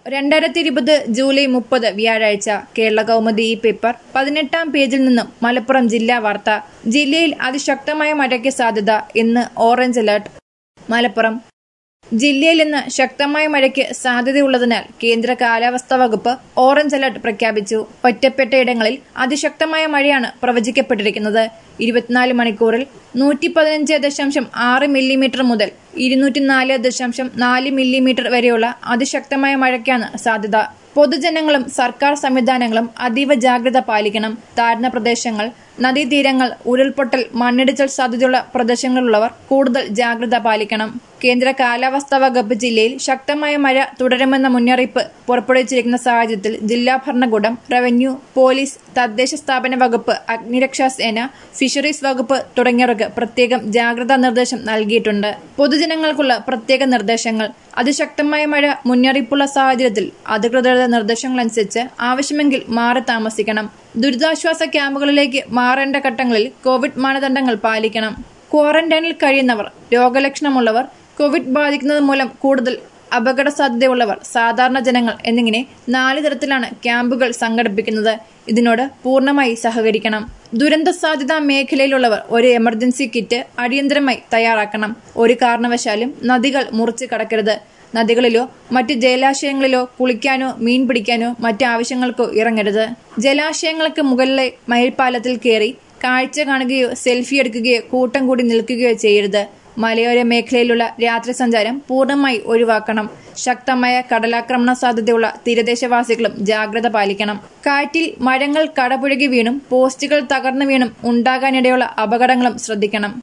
രണ്ടായിരത്തി ഇരുപത് ജൂലൈ മുപ്പത് വ്യാഴാഴ്ച കേരള കൗമുദി ഈ പേപ്പർ പതിനെട്ടാം പേജിൽ നിന്നും മലപ്പുറം ജില്ലാ വാർത്ത ജില്ലയിൽ അതിശക്തമായ മഴയ്ക്ക് സാധ്യത ഇന്ന് ഓറഞ്ച് അലർട്ട് മലപ്പുറം ജില്ലയിൽ ഇന്ന് ശക്തമായ മഴയ്ക്ക് സാധ്യതയുള്ളതിനാൽ കേന്ദ്ര കാലാവസ്ഥാ വകുപ്പ് ഓറഞ്ച് അലർട്ട് പ്രഖ്യാപിച്ചു ഒറ്റപ്പെട്ട ഇടങ്ങളിൽ അതിശക്തമായ മഴയാണ് പ്രവചിക്കപ്പെട്ടിരിക്കുന്നത് ഇരുപത്തിനാല് മണിക്കൂറിൽ നൂറ്റി പതിനഞ്ച് ദശാംശം ആറ് മില്ലിമീറ്റർ മുതൽ ഇരുന്നൂറ്റി നാല് ദശാംശം നാല് മില്ലിമീറ്റർ വരെയുള്ള അതിശക്തമായ മഴയ്ക്കാണ് സാധ്യത പൊതുജനങ്ങളും സർക്കാർ സംവിധാനങ്ങളും അതീവ ജാഗ്രത പാലിക്കണം താഴ്ന്ന പ്രദേശങ്ങൾ നദീതീരങ്ങൾ ഉരുൾപൊട്ടൽ മണ്ണിടിച്ചൽ സാധ്യതയുള്ള പ്രദേശങ്ങളിലുള്ളവർ കൂടുതൽ ജാഗ്രത പാലിക്കണം കേന്ദ്ര കാലാവസ്ഥാ വകുപ്പ് ജില്ലയിൽ ശക്തമായ മഴ തുടരുമെന്ന മുന്നറിയിപ്പ് പുറപ്പെടുവിച്ചിരിക്കുന്ന സാഹചര്യത്തിൽ ജില്ലാ ഭരണകൂടം റവന്യൂ പോലീസ് തദ്ദേശ സ്ഥാപന വകുപ്പ് അഗ്നിരക്ഷാ സേന ഫിഷറീസ് വകുപ്പ് തുടങ്ങിയവർക്ക് പ്രത്യേകം ജാഗ്രതാ നിർദ്ദേശം നൽകിയിട്ടുണ്ട് പൊതുജനങ്ങൾക്കുള്ള പ്രത്യേക നിർദ്ദേശങ്ങൾ അതിശക്തമായ മഴ മുന്നറിയിപ്പുള്ള സാഹചര്യത്തിൽ അധികൃതരുടെ നിർദ്ദേശങ്ങളനുസരിച്ച് ആവശ്യമെങ്കിൽ മാറി താമസിക്കണം ദുരിതാശ്വാസ ക്യാമ്പുകളിലേക്ക് മാറേണ്ട ഘട്ടങ്ങളിൽ കോവിഡ് മാനദണ്ഡങ്ങൾ പാലിക്കണം ക്വാറന്റൈനിൽ കഴിയുന്നവർ രോഗലക്ഷണമുള്ളവർ കോവിഡ് ബാധിക്കുന്നത് മൂലം കൂടുതൽ അപകട സാധ്യതയുള്ളവർ സാധാരണ ജനങ്ങൾ എന്നിങ്ങനെ നാല് തരത്തിലാണ് ക്യാമ്പുകൾ സംഘടിപ്പിക്കുന്നത് ഇതിനോട് പൂർണ്ണമായി സഹകരിക്കണം ദുരന്ത സാധ്യതാ മേഖലയിലുള്ളവർ ഒരു എമർജൻസി കിറ്റ് അടിയന്തരമായി തയ്യാറാക്കണം ഒരു കാരണവശാലും നദികൾ മുറിച്ച് കടക്കരുത് നദികളിലോ മറ്റ് ജലാശയങ്ങളിലോ കുളിക്കാനോ മീൻ പിടിക്കാനോ മറ്റ് ആവശ്യങ്ങൾക്കോ ഇറങ്ങരുത് ജലാശയങ്ങൾക്ക് മുകളിലെ മയിൽപ്പാലത്തിൽ കയറി കാഴ്ച കാണുകയോ സെൽഫി എടുക്കുകയോ കൂട്ടം കൂടി നിൽക്കുകയോ ചെയ്യരുത് മലയോര മേഖലയിലുള്ള രാത്രി സഞ്ചാരം പൂർണ്ണമായി ഒഴിവാക്കണം ശക്തമായ കടലാക്രമണ സാധ്യതയുള്ള തീരദേശവാസികളും ജാഗ്രത പാലിക്കണം കാറ്റിൽ മരങ്ങൾ കടപുഴകി വീണും പോസ്റ്റുകൾ തകർന്നു വീണും ഉണ്ടാകാനിടയുള്ള അപകടങ്ങളും ശ്രദ്ധിക്കണം